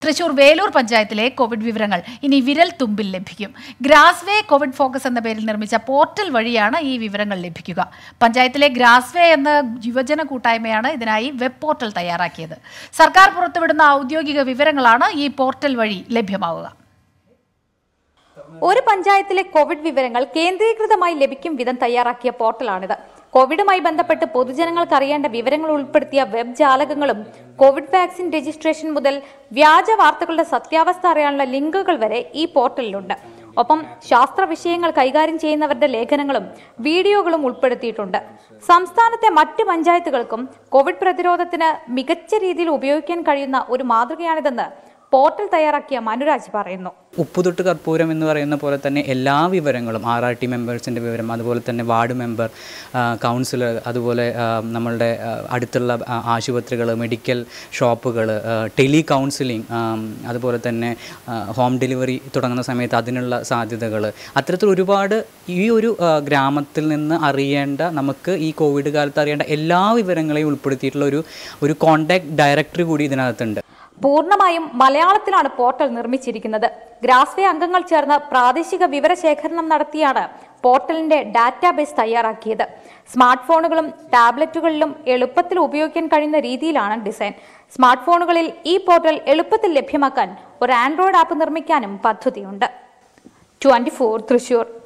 തൃശൂർ വേലൂർ പഞ്ചായത്തിലെ കോവിഡ് വിവരങ്ങൾ ഇനി വിരൽ തുമ്പിൽ ലഭിക്കും ഗ്രാസ്വേ കോവിഡ് ഫോക്കസ് എന്ന പേരിൽ നിർമ്മിച്ച പോർട്ടൽ വഴിയാണ് ഈ വിവരങ്ങൾ ലഭിക്കുക പഞ്ചായത്തിലെ ഗ്രാസ്വേ എന്ന യുവജന കൂട്ടായ്മയാണ് ഇതിനായി വെബ് പോർട്ടൽ തയ്യാറാക്കിയത് സർക്കാർ പുറത്തുവിടുന്ന ഔദ്യോഗിക വിവരങ്ങളാണ് ഈ പോർട്ടൽ വഴി ലഭ്യമാവുക ഒരു പഞ്ചായത്തിലെ കോവിഡ് വിവരങ്ങൾ കേന്ദ്രീകൃതമായി ലഭിക്കും വിധം തയ്യാറാക്കിയ പോർട്ടലാണിത് കോവിഡുമായി ബന്ധപ്പെട്ട് പൊതുജനങ്ങൾക്ക് അറിയേണ്ട വിവരങ്ങൾ ഉൾപ്പെടുത്തിയ വെബ് ജാലകങ്ങളും കോവിഡ് വാക്സിൻ രജിസ്ട്രേഷൻ മുതൽ വ്യാജ വാർത്തകളുടെ സത്യാവസ്ഥ അറിയാനുള്ള ലിങ്കുകൾ വരെ ഈ പോർട്ടലിലുണ്ട് ഒപ്പം ശാസ്ത്ര വിഷയങ്ങൾ കൈകാര്യം ചെയ്യുന്നവരുടെ ലേഖനങ്ങളും വീഡിയോകളും ഉൾപ്പെടുത്തിയിട്ടുണ്ട് സംസ്ഥാനത്തെ മറ്റ് പഞ്ചായത്തുകൾക്കും കോവിഡ് പ്രതിരോധത്തിന് മികച്ച രീതിയിൽ ഉപയോഗിക്കാൻ കഴിയുന്ന ഒരു മാതൃകയാണിതെന്ന് പോർട്ടൽ തയ്യാറാക്കിയ മനുരാജ് പറയുന്നു ഉപ്പുതൊട്ട് കർപ്പൂരം എന്ന് പറയുന്ന പോലെ തന്നെ എല്ലാ വിവരങ്ങളും ആർ ആർ ടി മെമ്പേഴ്സിൻ്റെ വിവരം അതുപോലെ തന്നെ വാർഡ് മെമ്പർ കൗൺസിലർ അതുപോലെ ആ, നമ്മളുടെ ആ, അടുത്തുള്ള ആശുപത്രികൾ മെഡിക്കൽ ഷോപ്പുകൾ ടെലി കൗൺസിലിംഗ് അതുപോലെ തന്നെ ആ, ഹോം ഡെലിവറി തുടങ്ങുന്ന സമയത്ത് അതിനുള്ള സാധ്യതകൾ അത്തരത്തിൽ ഒരുപാട് ഈ ഒരു ആ, ഗ്രാമത്തിൽ നിന്ന് അറിയേണ്ട നമുക്ക് ഈ കോവിഡ് കാലത്ത് അറിയേണ്ട എല്ലാ വിവരങ്ങളെയും ഉൾപ്പെടുത്തിയിട്ടുള്ള ഒരു ഒരു കോണ്ടാക്ട് ഡയറക്ടറി കൂടി ഇതിനകത്തുണ്ട് പൂർണ്ണമായും മലയാളത്തിലാണ് പോർട്ടൽ നിർമ്മിച്ചിരിക്കുന്നത് ഗ്രാസ്വേ അംഗങ്ങൾ ചേർന്ന് പ്രാദേശിക വിവരശേഖരണം നടത്തിയാണ് പോർട്ടലിന്റെ ഡാറ്റാബേസ് തയ്യാറാക്കിയത് സ്മാർട്ട് ഫോണുകളും ടാബ്ലറ്റുകളിലും എളുപ്പത്തിൽ ഉപയോഗിക്കാൻ കഴിയുന്ന രീതിയിലാണ് ഡിസൈൻ സ്മാർട്ട് ഫോണുകളിൽ ഈ പോർട്ടൽ എളുപ്പത്തിൽ ലഭ്യമാക്കാൻ ഒരു ആൻഡ്രോയിഡ് ആപ്പ് നിർമ്മിക്കാനും പദ്ധതിയുണ്ട് ട്വന്റി തൃശൂർ